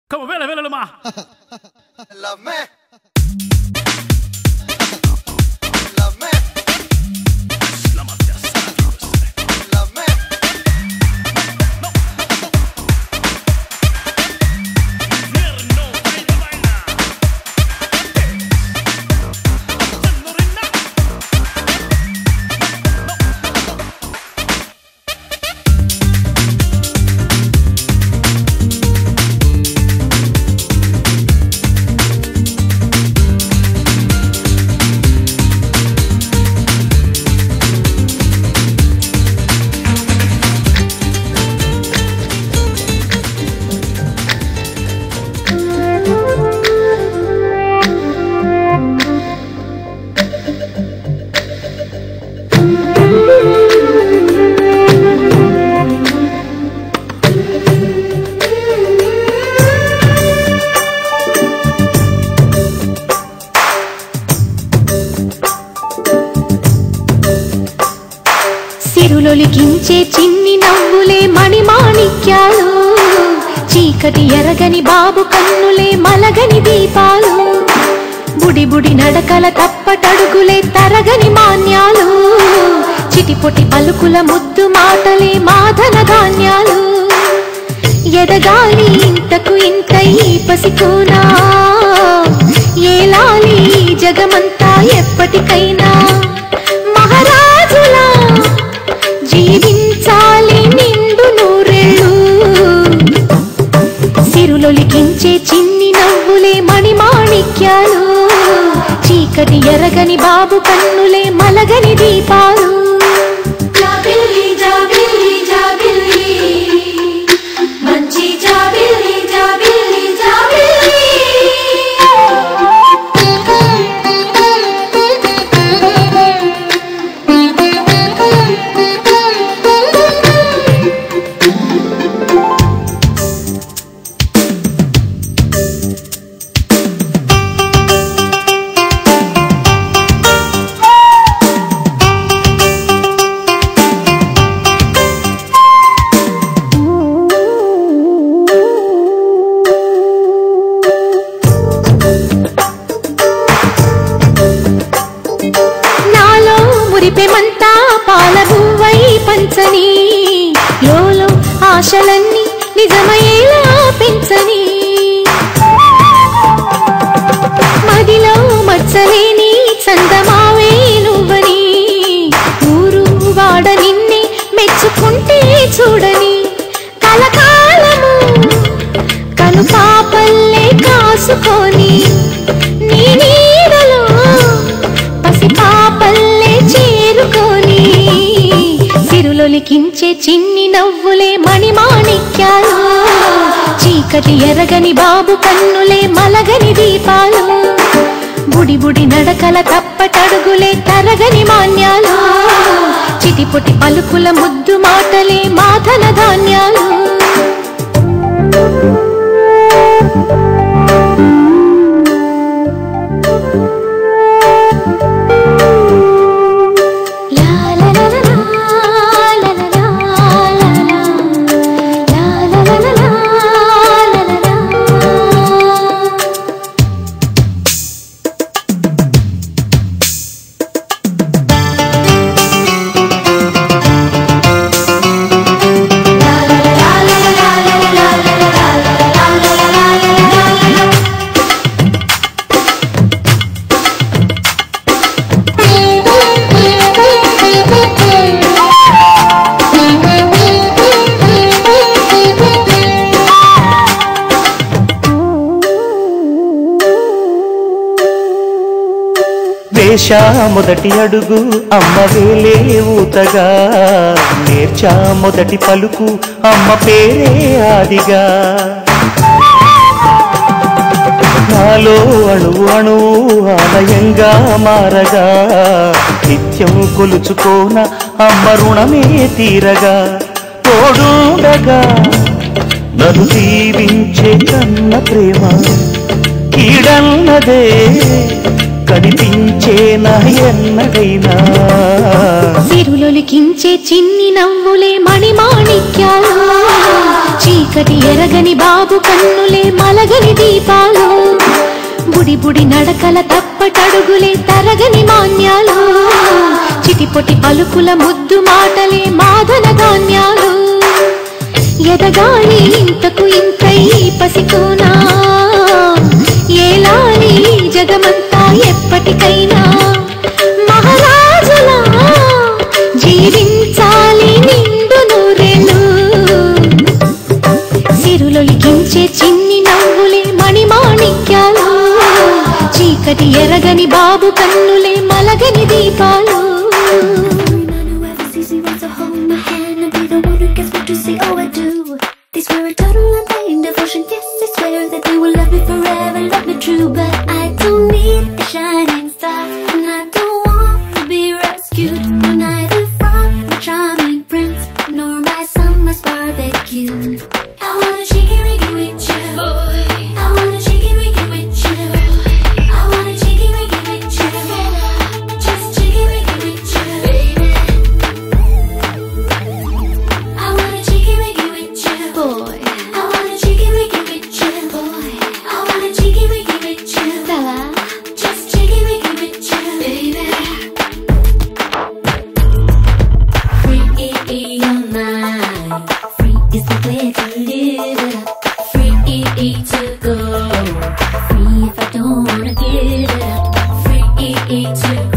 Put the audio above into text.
Kom, willen, willen maar. Love me. Love me. Love me. సిరులొలికించే చిన్ని నవ్వులే మణిమాణిక్యాలు చీకటి ఎరగని బాబు కన్నులే మలగని దీపాలు బుడి బుడి నడకల తప్పటడుగులే తరగని మాన్యాలు చిటిపొటి పలుకుల ముద్దు మాటలే మాధన ధాన్యాలు ఎదగాలి ఇంతకు ఇంత ఈ పసికోనా ఏలాలి ఈ జగమంతా ఎప్పటికైనా మహారాజులా జీవించాలి నిండు నూరేళ్ళు సిరులొలికించే చిన్ని నవ్వులే మణిమాణిక్యాలు చీకటి ఎరగని బాబు కన్నులే మలగని దీపాలు జాబిల్లి జాబిల్లి జాబిల్లి మంచి జాబిల్లి జాబిల్లి జాబిల్లి నాలో మురిపెమంతా పాల బువ్వై పంచని లోలో ఆశలన్నీ నిజమయ్యేలా పెంచని మదిలో మచ్చలేని చందమావే నువ్వని ఊరు వాడ నిన్నే మెచ్చుకుంటే చూడని కలకాలము కను పాపల్లే కాసుకొని నీ నీడలో పసి పాపల్లే చేరుకొని సిరులొలికించే చిన్ని నవ్వులే మణిమాణిక్యాలు చీకటి ఎరగని బాబు కన్నులే మలగని దీపాలు బుడి బుడి నడకల తప్పటడుగులే తరగని మాన్యాలు చిటిపొటి పలుకుల ముద్దు మాటలే మాధన ధాన్యాలు లా లా లా లా లా లా లా లా లా. లా లా లా లా లా లా లా లా. వేషా మొదటి అడుగు అమ్మ వేలే ఊతగా నేర్చా మొదటి పలుకు అమ్మ పేరే ఆదిగా నాలో అణువు అణువు ఆలయంగా మారగా నిత్యం కొలుచుకోన అమ్మ రుణమే తీరగా తోడుండగా నన్ను దీవించే కన్న ప్రేమ కీడన్నదే కనిపించేనా ఎన్నడైనా సిరులొలికించే చిన్ని నవ్వులే మణిమాణిక్యాలు చీకటి ఎరగని బాబు కన్నులే మలగని దీపాలు బుడి బుడి నడకల తప్పటడుగులే తరగని మాన్యాలు చిటిపొటి పలుకుల ముద్దు మాటలే మాదన ధాన్యాలు ఎదగాలి ఇంతకు ఇంతై పసికోనా ఏలాలి జగమంతా ఎప్పటికైనా మహారాజులా జీవించాలి నిండు నూరెలు సిరులొలికించే చిన్ని నవ్వులే మణిమాణిక్యాలు చీకటి ఎరగని బాబు కన్నులే మలగని దీపాలు man who ever sees me wants to hold my hand and be the one who gets what you say, oh I do. They swear a total undying devotion, yes, they swear that they will love me forever, love me true. But I don't need a shining star, and I don't want to be rescued. You're neither from my charming prince, nor my summer's barbecue. I wanna shake it, reggae with you. I wanna shake it, reggae with you. I wanna shake it, reggae with you. Just shake it, reggae with you, baby. I wanna shake it, reggae with you, boy. I wanna shake it, reggae with you, boy. I wanna shake it, reggae with you, fella. Just shake it, reggae with you, baby. Free your mind. Free is the way to live it up. Free to go. Free if I don't wanna give it up. Free to go.